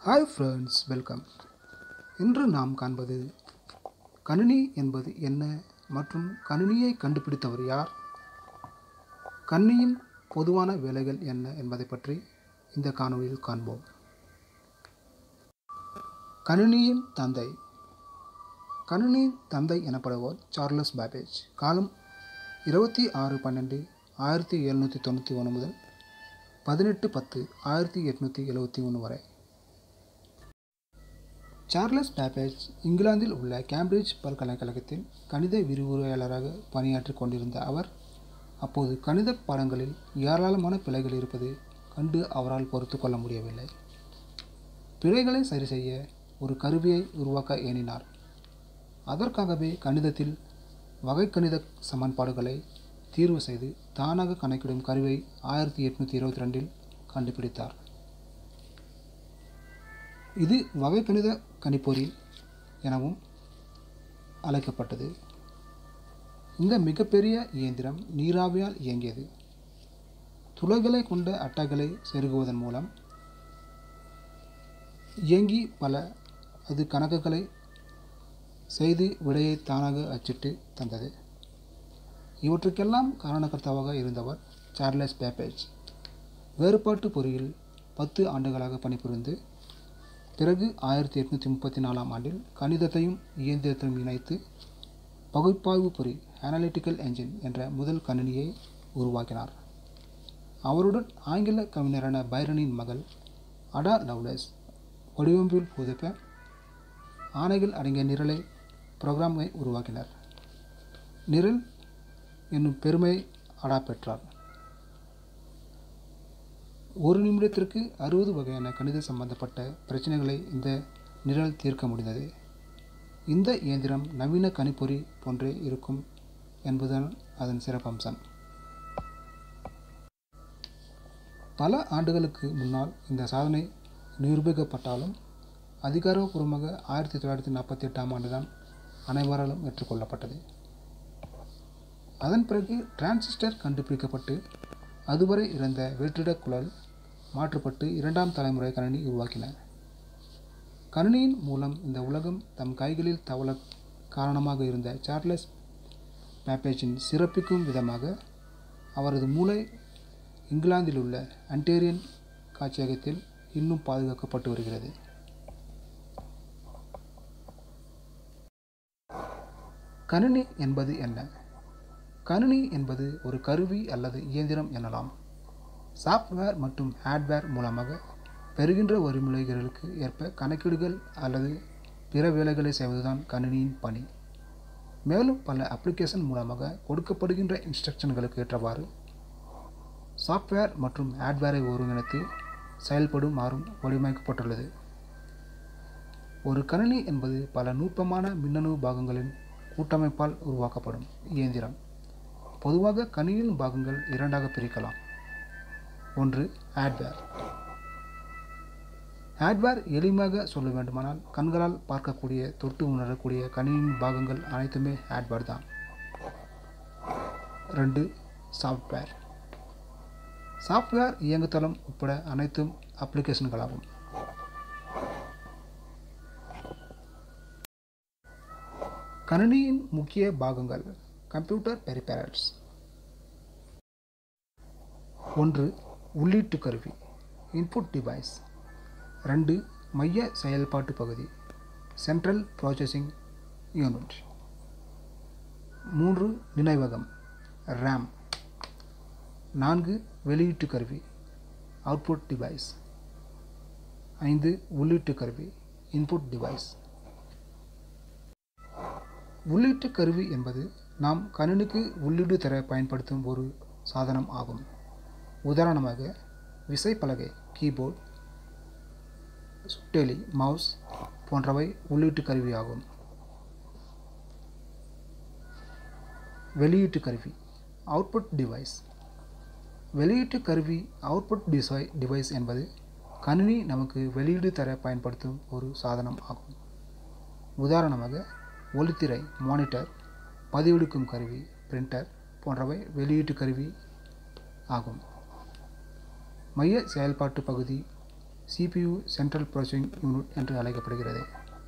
Hi friends welcome இன்று நாம் காண்பது கணினி என்பது என்ன மற்றும் கணினியை கண்டுபிடித்தவர் யார் கணினியின் பொதுவான வேலைகள் என்ன என்பதை பற்றி இந்த காணொளியில் காண்போம் கணினியின் தந்தை கணினியின் தந்தை எனப்படுவோர் சார்லஸ் பேபேஜ் காலம் இருபத்தி ஆறு பன்னெண்டு ஆயிரத்தி எழுநூற்றி தொண்ணூற்றி ஒன்று முதல் பதினெட்டு பத்து ஆயிரத்தி எட்நூற்றி எழுபத்தி ஒன்று வரை சார்லஸ் பேபேஜ் இங்கிலாந்தில் உள்ள கேம்பிரிட்ஜ் பல்கலைக்கழகத்தில் கணித விரிவுரையாளராக பணியாற்றிக் கொண்டிருந்த அவர் அப்போது கணித பாடங்களில் ஏராளமான பிழைகள் இருப்பது கண்டு அவரால் பொறுத்து கொள்ள முடியவில்லை பிழைகளை சரி செய்ய ஒரு கருவியை உருவாக்க எண்ணினார் அதற்காகவே கணிதத்தில் வகைக்கணித சமன்பாடுகளை தீர்வு செய்து தானாக கணக்கிடும் கருவியை ஆயிரத்தி எட்நூற்றி இருபத்தி ரெண்டில் கண்டுபிடித்தார் இது வகைக்கணித கணிப்பொறி எனவும் அழைக்கப்பட்டது இந்த மிகப்பெரிய இயந்திரம் நீராவியால் இயங்கியது துளைகளை கொண்ட அட்டைகளை செருகுவதன் மூலம் இயங்கி பல அது கணக்குகளை செய்து விடையை தானாக அச்சிட்டு தந்தது இவற்றுக்கெல்லாம் காரணகர்த்தாவாக இருந்தவர் சார்லஸ் பேப்பேஜ் வேறுபாட்டு பொறியில் பத்து ஆண்டுகளாக பணிபுரிந்து பிறகு ஆயிரத்தி எட்நூற்றி முப்பத்தி நாலாம் ஆண்டில் கணிதத்தையும் இயந்திரத்தையும் இணைத்து பகுப்பாய்வு பொறி அனலிட்டிக்கல் என்ஜின் என்ற முதல் கணினியை உருவாக்கினார் அவருடன் ஆங்கில கவிஞரான பைரனின் மகள் அடா லவ்லஸ் வடிவமைப்பில் புதுப்ப ஆணைகள் அடங்கிய நிரலை புரோகிராமை உருவாக்கினர் நிரல் என்னும் பெருமையை அடா பெற்றார் ஒரு நிமிடத்திற்கு அறுபது வகையான கணித சம்பந்தப்பட்ட பிரச்சனைகளை இந்த நிரல் தீர்க்க முடிந்தது இந்த இயந்திரம் நவீன கணிப்பொறி போன்றே இருக்கும் என்பதுதான் அதன் சிறப்பம்சம் பல ஆண்டுகளுக்கு முன்னால் இந்த சாதனை நிரூபிக்கப்பட்டாலும் அதிகாரப்பூர்வமாக ஆயிரத்தி தொள்ளாயிரத்தி நாற்பத்தி எட்டாம் ஆண்டு தான் அனைவராலும் ஏற்றுக்கொள்ளப்பட்டது அதன் பிறகு டிரான்சிஸ்டர் கண்டுபிடிக்கப்பட்டு அதுவரை இருந்த வெற்றிடக் குழல் மாற்றப்பட்டு இரண்டாம் தலைமுறை கணினி உருவாக்கின கணினியின் மூலம் இந்த உலகம் தம் கைகளில் தவள காரணமாக இருந்த சார்லஸ் பேப்பேஜின் சிறப்பிக்கும் விதமாக அவரது மூளை இங்கிலாந்தில் உள்ள அன்டேரியன் காட்சியகத்தில் இன்னும் பாதுகாக்கப்பட்டு வருகிறது கணினி என்பது என்ன கணினி என்பது ஒரு கருவி அல்லது இயந்திரம் எனலாம் சாஃப்ட்வேர் மற்றும் ஹார்ட்வேர் மூலமாக பெறுகின்ற வழிமுறைகளுக்கு ஏற்ப கணக்கீடுகள் அல்லது பிற வேலைகளை செய்வதுதான் கணினியின் பணி மேலும் பல அப்ளிகேஷன் மூலமாக கொடுக்கப்படுகின்ற இன்ஸ்ட்ரக்ஷன்களுக்கு ஏற்றவாறு சாஃப்ட்வேர் மற்றும் ஹார்ட்வேரை ஒருங்கிணைத்து செயல்படும் மாறும் வடிவமைக்கப்பட்டுள்ளது ஒரு கணினி என்பது பல நுட்பமான மின்னணு பாகங்களின் கூட்டமைப்பால் உருவாக்கப்படும் இயந்திரம் பொதுவாக கணினியின் பாகங்கள் இரண்டாக பிரிக்கலாம் ஒன்று ஹார்ட்வேர் ஹார்ட்வேர் எளிமையாக சொல்ல வேண்டுமானால் கண்களால் பார்க்கக்கூடிய தொட்டு உணரக்கூடிய கணினியின் பாகங்கள் அனைத்துமே ஹார்ட்வேர் தான் ரெண்டு சாஃப்ட்வேர் சாஃப்ட்வேர் இயங்குதளம் உட்பட அனைத்தும் அப்ளிகேஷன்களாகும் கணினியின் முக்கிய பாகங்கள் கம்ப்யூட்டர் பெரிபெரல்ஸ் ஒன்று உள்ளீட்டு கருவி இன்புட் டிவைஸ் ரெண்டு மைய செயல்பாட்டு பகுதி சென்ட்ரல் ப்ராசஸிங் யூனிட் மூன்று நினைவகம் ரேம் நான்கு வெளியீட்டு கருவி அவுட்புட் டிவைஸ் ஐந்து உள்ளீட்டு கருவி இன்புட் டிவைஸ் உள்ளீட்டு கருவி என்பது நாம் கணினிக்கு உள்ளீடு தர பயன்படுத்தும் ஒரு சாதனம் ஆகும் உதாரணமாக விசைப்பலகை கீபோர்ட் சுட்டெலி மவுஸ் போன்றவை உள்ளீட்டு கருவி ஆகும் வெளியீட்டு கருவி அவுட்புட் டிவைஸ் வெளியீட்டு கருவி அவுட்புட் டிசை டிவைஸ் என்பது கணினி நமக்கு வெளியீடு தர பயன்படுத்தும் ஒரு சாதனம் ஆகும் உதாரணமாக ஒளித்திரை மானிட்டர் பதிவெடுக்கும் கருவி பிரிண்டர் போன்றவை வெளியீட்டு கருவி ஆகும் மைய செயல்பாட்டு பகுதி சிபியு சென்ட்ரல் ப்ராசஸிங் யூனிட் என்று அழைக்கப்படுகிறது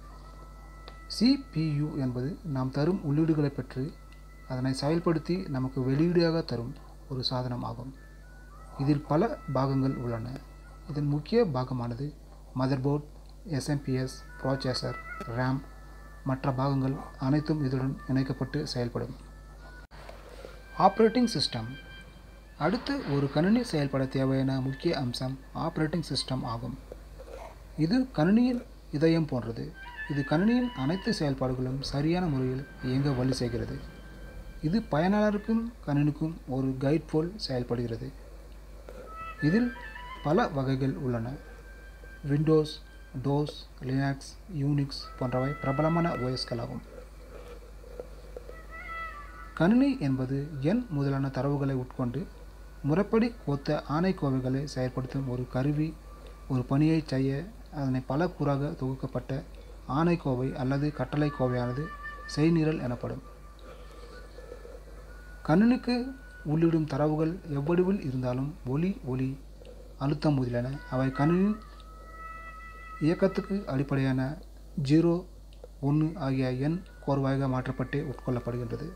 சிபியு என்பது நாம் தரும் உள்ளீடுகளை பெற்று அதனை செயல்படுத்தி நமக்கு வெளியீடாக தரும் ஒரு சாதனம் ஆகும் இதில் பல பாகங்கள் உள்ளன இதன் முக்கிய பாகமானது மதர்போர்ட் எஸ்எம்பிஎஸ் ப்ராசஸர் ரேம் மற்ற பாகங்கள் அனைத்தும் இதுடன் இணைக்கப்பட்டு செயல்படும் ஆப்ரேட்டிங் சிஸ்டம் அடுத்து ஒரு கணினி செயல்பட தேவையான முக்கிய அம்சம் ஆப்ரேட்டிங் சிஸ்டம் ஆகும் இது கணினியின் இதயம் போன்றது இது கணினியின் அனைத்து செயல்பாடுகளும் சரியான முறையில் இயங்க வழி செய்கிறது இது பயனாளருக்கும் கணினிக்கும் ஒரு கைட் போல் செயல்படுகிறது இதில் பல வகைகள் உள்ளன விண்டோஸ் டோஸ் லினக்ஸ் யூனிக்ஸ் போன்றவை பிரபலமான ஓஎஸ்களாகும் கணினி என்பது எண் முதலான தரவுகளை உட்கொண்டு முறைப்படி ஒத்த ஆணைக்கோவைகளை செயல்படுத்தும் ஒரு கருவி ஒரு பணியை செய்ய அதனை பல கூறாக தொகுக்கப்பட்ட ஆணைக்கோவை அல்லது கட்டளை கோவையானது செய்நிரல் எனப்படும் கணினிக்கு உள்ளிடும் தரவுகள் எவ்வடிவில் இருந்தாலும் ஒலி ஒளி அழுத்தம் முதலான அவை கணினியின் இயக்கத்துக்கு அடிப்படையான ஜீரோ ஒன்று ஆகிய எண் கோர்வாயாக மாற்றப்பட்டு உட்கொள்ளப்படுகின்றது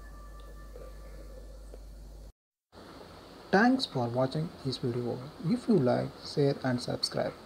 Thanks for watching this video. If you like, share and subscribe.